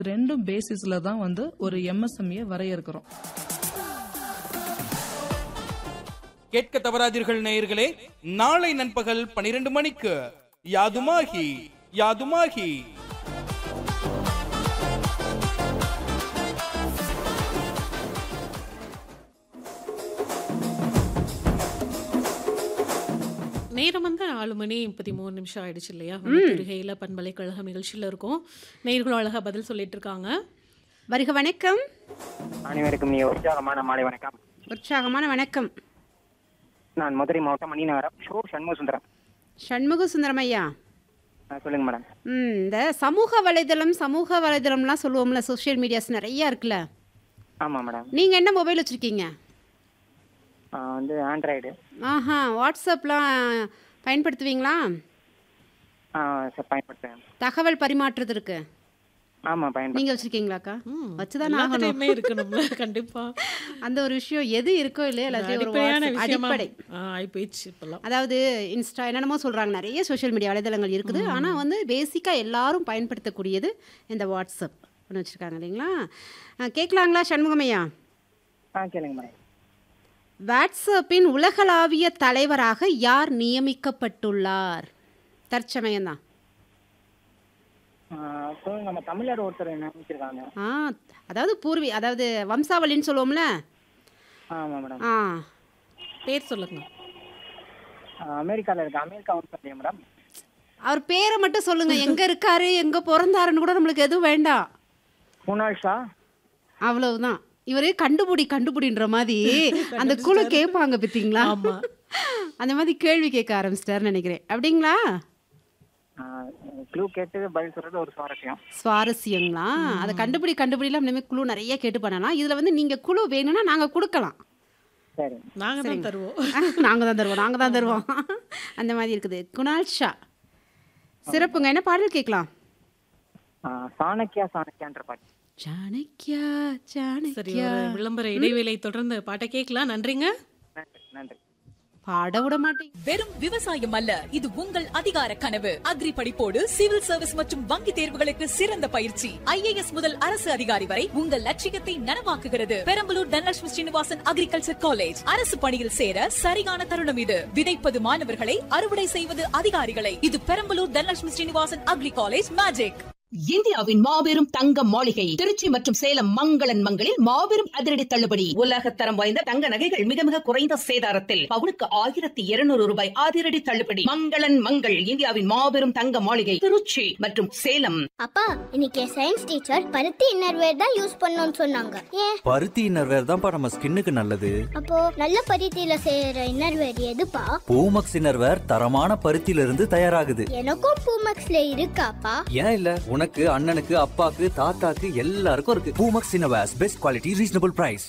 ரெண்டும் பேசிஸ்ல தான் வந்து ஒரு எம்எஸ்எம்ஏ வரையறுக்கிறோம் கேட்க தவறாதீர்கள் நேயர்களே நாளை நண்பகல் பனிரெண்டு மணிக்கு யாதுமாகி யாதுமாகி நேரம் வந்து நாலு மணி முப்பத்தி மூணு நிமிஷம் ஆயிடுச்சு இல்லையா திருகையில் பண்பலைக்கழகம் நிகழ்ச்சியில் இருக்கும் நேர்களும் அழகா பதில் சொல்லிட்டு இருக்காங்க வருக வணக்கம் அனைவருக்கும் நீ உற்சாகமான மாலை வணக்கம் உற்சாகமான வணக்கம் நான் மதுரை மாவட்டம் மணிநகரம் ஷோ சண்முக சுந்தரம் சண்முக சுந்தரம் ஐயா ஆ, சொல்லுங்க மேடம் ம் இந்த சமூக வலைதளம் சமூக வலைதளம்லாம் சொல்லுவோம்ல சோஷியல் மீடியாஸ் நிறைய இருக்குல்ல ஆமாம் மேடம் நீங்கள் என்ன மொபைல் வச்சுருக்கீங்க ஆ, வந்து ஆண்ட்ராய்டு ஆஹா வாட்ஸ்அப்லாம் பயன்படுத்துவீங்களா ஆ சார் பயன்படுத்துகிறேன் தகவல் பரிமாற்றத்திற்கு ஆமாம் பயன்படுத்த நீங்கள் வச்சுருக்கீங்களா வச்சுதான் ஆகணும் எல்லாத்துலயுமே இருக்கணும்ல கண்டிப்பா அந்த ஒரு விஷயம் எது இருக்கோ இல்லையோ எல்லாத்தையும் ஒரு அடிப்படையான WhatsApp- விஷயமா அடிப்படை ஆகி போயிடுச்சு இப்பெல்லாம் அதாவது இன்ஸ்டா என்னென்னமோ சொல்கிறாங்க நிறைய சோஷியல் மீடியா வலைதளங்கள் இருக்குது ஆனால் வந்து பேசிக்காக எல்லாரும் பயன்படுத்தக்கூடியது இந்த வாட்ஸ்அப் ஒன்று வச்சுருக்காங்க இல்லைங்களா ஆ, கேட்கலாங்களா சண்முகமையா ஆ கேளுங்க மேடம் வாட்ஸ்அப்பின் உலகளாவிய தலைவராக யார் நியமிக்கப்பட்டுள்ளார் தற்சமயம்தான் ஆ, சொல்லுங்க நம்ம தமிழர் ஒருத்தர் நினைச்சிருக்காங்க ஆ அதாவது பூர்வி அதாவது வம்சாவளின்னு சொல்லுவோம்ல ஆமாம் மேடம் ஆ பேர் சொல்லுங்க அமெரிக்காவில் இருக்கு அமெரிக்கா ஒன்று இல்லையா மேடம் அவர் பேரை மட்டும் சொல்லுங்க எங்க இருக்காரு எங்க பிறந்தாருன்னு கூட நம்மளுக்கு எதுவும் வேண்டாம் குணால் ஷா அவ்வளவுதான் இவரு கண்டுபிடி கண்டுபிடின்ற மாதிரி அந்த குழு கேட்பாங்க பார்த்தீங்களா ஆமா. அந்த மாதிரி கேள்வி கேட்க ஆரம்பிச்சிட்டாருன்னு நினைக்கிறேன் அப்படிங்களா க்ளூ கேட்டு பதில் சொல்கிறது ஒரு சுவாரஸ்யம் சுவாரஸ்யங்களா அதை கண்டுபிடி கண்டுபிடிலாம் இனிமேல் குழு நிறைய கேட்டு பண்ணலாம் இதுல வந்து நீங்க குழு வேணும்னா நாங்க கொடுக்கலாம் சரி நாங்க தான் தருவோம் நாங்க தான் தருவோம் நாங்க தான் தருவோம் அந்த மாதிரி இருக்குது குணால் ஷா சிறப்புங்க என்ன பாடல் கேட்கலாம் ஆ, சாணக்கியா சாணக்கியான்ற பாட்டு சாணக்கியா சரி சாணக்கியா ஒரு விளம்பர இடைவேளை தொடர்ந்து பாட்டை கேட்கலாம் நன்றிங்க நன்றி நன்றி பாட விட மாட்டேங்க வெறும் விவசாயம் அல்ல இது உங்கள் அதிகார கனவு அக்ரி படிப்போடு சிவில் சர்வீஸ் மற்றும் வங்கி தேர்வுகளுக்கு சிறந்த பயிற்சி ஐஏஎஸ் முதல் அரசு அதிகாரி வரை உங்கள் லட்சியத்தை நனவாக்குகிறது பெரம்பலூர் தனலட்சுமி ஸ்ரீனிவாசன் அக்ரிகல்ச்சர் காலேஜ் அரசு பணியில் சேர சரியான தருணம் இது விதைப்பது மாணவர்களை அறுவடை செய்வது அதிகாரிகளை இது Perambalur Dhanalakshmi Srinivasan agri college magic இந்தியாவின் மாபெரும் தங்க மாளிகை திருச்சி மற்றும் சேலம் மங்களன் மங்களில் மாபெரும் அதிரடி தள்ளுபடி உலக தரம் வாய்ந்த தங்க நகைகள் மிக மிக குறைந்த சேதாரத்தில் பவுனுக்கு ஆயிரத்தி இருநூறு ரூபாய் அதிரடி தள்ளுபடி மங்களன் மங்கள் இந்தியாவின் மாபெரும் தங்க மாளிகை திருச்சி மற்றும் சேலம் அப்பா இன்னைக்கு சயின்ஸ் டீச்சர் பருத்தி இன்னர்வேர் தான் யூஸ் பண்ணணும்னு சொன்னாங்க ஏன் பருத்தி இன்னர்வேர் தான்ப்பா நம்ம ஸ்கின்னுக்கு நல்லது அப்போ நல்ல பருத்தியில செய்யற இன்னர்வேர் எதுப்பா பூமக்ஸ் இன்னர்வேர் தரமான பருத்தியில இருந்து தயாராகுது எனக்கும் பூமக்ஸ்ல இருக்காப்பா ஏன் இல்ல உனக்கு அண்ணனுக்கு அப்பாக்கு தாத்தாக்கு எல்லாருக்கும் இருக்கு Poomex innerwears best quality reasonable price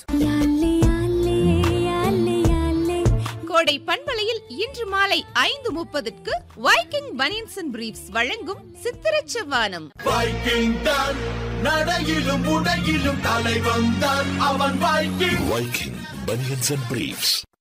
கோடை பண்பலையில் இன்று மாலை ஐந்து முப்பதுக்கு வைக்கிங் பனியன்ஸ் அண்ட் பிரீஃப்ஸ் வழங்கும் சித்திரச் செவ்வானம் வைக்கிங் தான் நடையிலும் உடையிலும் தலை வந்தான் அவன் Viking Viking banians and briefs